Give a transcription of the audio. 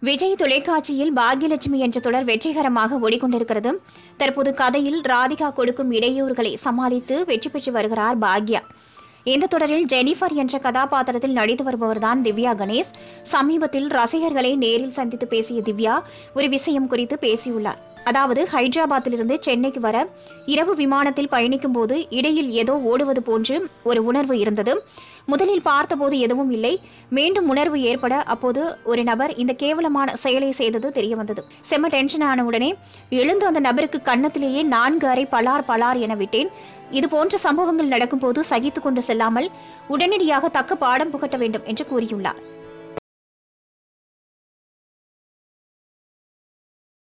விஜய் தொலைக்காட்சியில் பாக்யலட்சுமி என்ற தொடர் வெற்றிகரமாக ஓடிக்கொண்டிருக்கிறது தற்போது கதையில் ராதிகா கொடுக்கும் இடையூறுகளை சமாளித்து வெற்றி பெற்று வருகிறார் பாக்யா இந்த தொடரில் ஜெனிஃபர் என்ற கதாபாத்திரத்தில் நடித்து வருபவர்தான் திவ்யா கணேஷ் சமீபத்தில் ரசிகர்களை நேரில் சந்தித்து பேசிய திவ்யா ஒரு விஷயம் குறித்து பேசியுள்ளார் அதாவது ஹைதராபாத்திலிருந்து சென்னைக்கு வர இரவு விமானத்தில் பயணிக்கும் போது இடையில் ஏதோ ஓடுவது போன்று ஒரு உணர்வு இருந்தது முதலில் பார்த்தபோது எதுவும் இல்லை மீண்டும் உணர்வு ஏற்பட அப்போது ஒரு நபர் இந்த கேவலமான செயலை செய்தது தெரிய வந்தது செம்ம டென்ஷன் ஆன உடனே எழுந்து அந்த நபருக்கு கன்னத்திலேயே நான்கு அறை பலார் பலார் என விட்டேன் இது போன்ற சம்பவங்கள் நடக்கும்போது சகித்து கொண்டு செல்லாமல் உடனடியாக தக்க பாடம் புகட்ட வேண்டும் என்று கூறியுள்ளார்